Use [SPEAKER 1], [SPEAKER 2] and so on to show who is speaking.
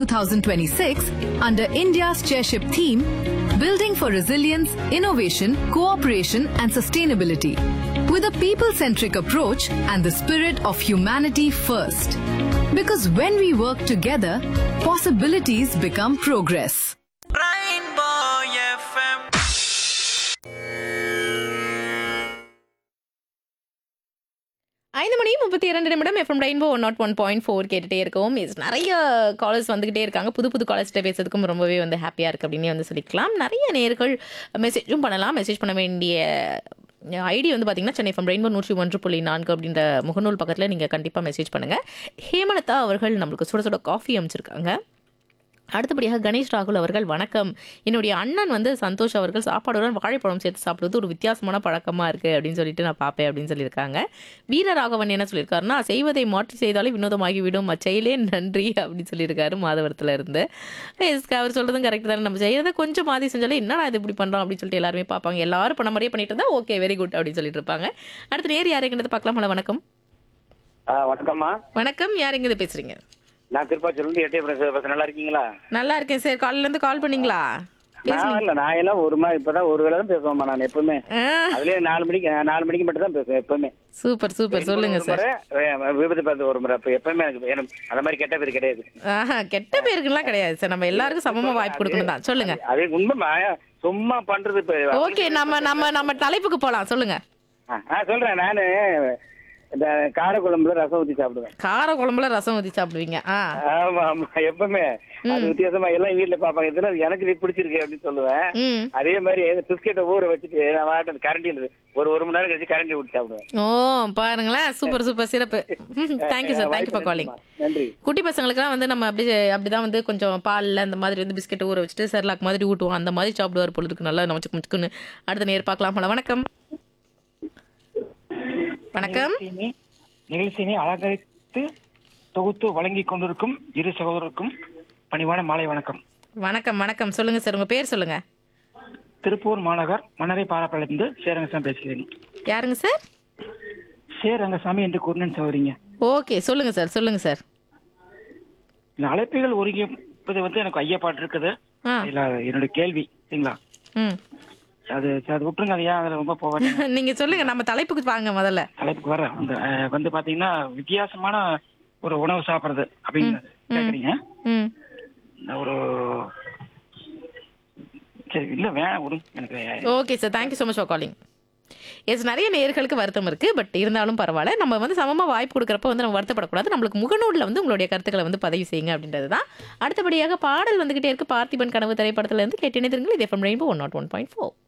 [SPEAKER 1] 2026 under India's chairship theme Building for Resilience, Innovation, Cooperation and Sustainability with a people centric approach and the spirit of humanity first. Because when we work together, possibilities become progress.
[SPEAKER 2] Rainbow FM.
[SPEAKER 3] ஐந்து மணி முப்பத்தி இரண்டு நிமிடம் F M rainbow one nought one point four கேட்டுட்டே இருக்கோம் is நிறைய callers வந்துகிட்டே இருக்காங்க புது புது காலர்ஸ்கிட்ட பேசுறதுக்கும் ரொம்பவே வந்து ஹாப்பியாக இருக்குது அப்படின்னு வந்து சொல்லிக்கலாம் நிறைய நேர்கள் மெசேஜும் பண்ணலாம் மெசேஜ் பண்ண வேண்டிய ஐடி வந்து பார்த்தீங்கன்னா சென்னை எஃப்எம் ரெயின்போ நூற்றி ஒன்று புள்ளி நான்கு அப்படின்ற முகநூல் பக்கத்தில் நீங்கள் கண்டிப்பாக மெசேஜ் பண்ணுங்கள் ஹேமலதா அவர்கள் நம்மளுக்கு சுட சுட காஃபி அமைச்சிருக்காங்க அடுத்தபடியாக கணேஷ் ராகுல் அவர்கள் வணக்கம் என்னுடைய அண்ணன் வந்து சந்தோஷ் அவர்கள் சாப்பாடுடன் வாழைப்பழம் சேர்த்து சாப்பிடுவது ஒரு வித்தியாசமான பழக்கமாக இருக்குது அப்படின்னு சொல்லிட்டு நான் பார்ப்பேன் அப்படின்னு சொல்லியிருக்காங்க வீரராகவன் என்ன சொல்லியிருக்காருன்னா செய்வதை மாற்றி செய்தாலே வினோதமாகி விடும் அச்செயலே நன்றி அப்படின்னு சொல்லியிருக்காரு மாதவரத்தில் இருந்து Yes, அவர் சொல்றதும் கரெக்ட் தானே நம்ம செய்யறதை கொஞ்சம் மாற்றி செஞ்சாலே என்னடா இது இப்படி பண்ணுறோம் அப்படின்னு சொல்லிட்டு எல்லாருமே பார்ப்பாங்க எல்லாரும் பண்ண மாதிரியே பண்ணிட்டு இருந்தா ஓகே வெரி குட் அப்படின்னு சொல்லிட்டு இருப்பாங்க அடுத்து நேர் யாருங்கிறது பார்க்கலாம் ஹலோ வணக்கம்
[SPEAKER 4] ஆ வணக்கம்மா
[SPEAKER 3] வணக்கம் யாருங்கிறது பேசுறீங்க
[SPEAKER 4] நான் திருப்பாச்சூர்லேருந்து எட்டே பேசுறேன் நல்லா இருக்கீங்களா
[SPEAKER 3] நல்லா இருக்கேன் சார் காலையில இருந்து கால் பண்ணீங்களா
[SPEAKER 4] நான் இல்ல நான் எல்லாம் ஒரு மாதிரி இப்பதான் ஒரு வேளை தான் பேசுவேம்மா நான் எப்பவுமே
[SPEAKER 3] ஆ
[SPEAKER 4] அதுலயே நாலு மணிக்கு நாலு மணிக்கு மட்டும் தான் பேசுவேன் எப்பவுமே
[SPEAKER 3] சூப்பர் சூப்பர் சொல்லுங்க
[SPEAKER 4] ஒரு
[SPEAKER 3] சார்
[SPEAKER 4] முறை, வே- விபத்து பார்த்து ஒரு முறை அப்ப எப்பவுமே எனக்கு எனக்கு அந்த மாதிரி கெட்ட பேர் கிடையாது
[SPEAKER 3] ஆஹா கெட்ட பேருக்குலாம் கிடையாது சார் நம்ம எல்லாருக்கும் சமமா வாய்ப்பு கொடுக்கணும் தான் சொல்லுங்க
[SPEAKER 4] அது உண்மைமா சும்மா பண்றது இப்ப
[SPEAKER 3] ஓகே நம்ம நம்ம நம்ம தலைப்புக்கு போலாம் சொல்லுங்க
[SPEAKER 4] ஆ, ஆ சொல்றேன் நானு இந்த காரக்குழம்புல ரசம் ஊத்தி சாப்பிடுவேன்
[SPEAKER 3] கார குழம்புல ரசம் ஊத்தி சாப்பிடுவீங்க ஆ
[SPEAKER 4] ஆமா ஆமா எப்பவுமே அது வித்தியாசமா எல்லாம் வீட்டுல பாப்பாங்க இதுல எனக்கு இது பிடிச்சிருக்கு அப்படின்னு சொல்லுவேன்
[SPEAKER 3] ம்
[SPEAKER 4] அதே மாதிரி பிஸ்கெட்டை ஊற வச்சுட்டு நான் வாட்டு கரண்டியில் ஒரு ஒரு மணி நேரம் கழிச்சு கரண்டி ஊற்றி சாப்பிடுவேன்
[SPEAKER 3] ஓ பாருங்களேன் சூப்பர் சூப்பர் சிறப்பு thank you sir thank you for calling
[SPEAKER 4] நன்றி
[SPEAKER 3] குட்டி பசங்களுக்குலாம் வந்து நம்ம அப்படி அப்படிதான் வந்து கொஞ்சம் பால்ல அந்த மாதிரி வந்து பிஸ்கெட் ஊற வச்சுட்டு செர்லாக் மாதிரி ஊட்டுவோம் அந்த மாதிரி சாப்பிடுவார் பொழுது இருக்கு நல்லா நமக்கு முச்சுக்குன்னு அடுத்த நேர் பார்க்கலாம் ஹலோ வணக்கம் வணக்கம்
[SPEAKER 5] நிகழ்ச்சியினை நிகழ்ச்சியினை அலங்கரித்து தொகுத்து வழங்கிக் கொண்டிருக்கும் இரு சகோதரருக்கும் பணிவான மாலை வணக்கம்
[SPEAKER 3] வணக்கம் வணக்கம் சொல்லுங்க சார் உங்க பேர் சொல்லுங்க
[SPEAKER 5] திருப்பூர் மாநகர் மன்னரை பாராப்பாளையத்திலிருந்து சேரங்கசாமி பேசுகிறேன்
[SPEAKER 3] யாருங்க சார்
[SPEAKER 5] சே ரங்கசாமி என்று கூறினேன் சகோதரிங்க
[SPEAKER 3] ஓகே சொல்லுங்க சார் சொல்லுங்க சார்
[SPEAKER 5] இந்த அழைப்புகள் ஒருங்கிப்பது வந்து எனக்கு ஐயப்பாட்டு இருக்குது
[SPEAKER 3] ஆ
[SPEAKER 5] இல்ல என்னோட கேள்வி சரிங்களா
[SPEAKER 3] ம்
[SPEAKER 5] அது சரி, அது விட்டுருங்க அது ஏன் அதுல ரொம்ப போவாங்க
[SPEAKER 3] நீங்க சொல்லுங்க நம்ம தலைப்புக்கு வாங்க முதல்ல
[SPEAKER 5] தலைப்புக்கு வர அந்த அஹ், வந்து பாத்தீங்கன்னா வித்தியாசமான ஒரு உணவு சாப்பிடுறது அப்படின்னு கேக்குறீங்க
[SPEAKER 3] ம்
[SPEAKER 5] இந்த ஒரு சரி இல்ல வேணாம் விடுங்க எனக்கு
[SPEAKER 3] okay sir thank you so much for calling yes நிறைய நேர்களுக்கு வருத்தம் இருக்கு பட் இருந்தாலும் பரவாயில்ல நம்ம வந்து சமமா வாய்ப்பு கொடுக்குறப்ப வந்து நம்ம வருத்தப்படக்கூடாது நம்மளுக்கு முகநூலில் வந்து உங்களுடைய கருத்துக்களை வந்து பதிவு செய்யுங்க அப்படின்றது தான் அடுத்தபடியாக பாடல் வந்துகிட்டே இருக்கு பார்த்திபன் கனவு திரைப்படத்துல இருந்து கேட்டு இணைந்திருங்கள் இது F M rainbow one nought one point four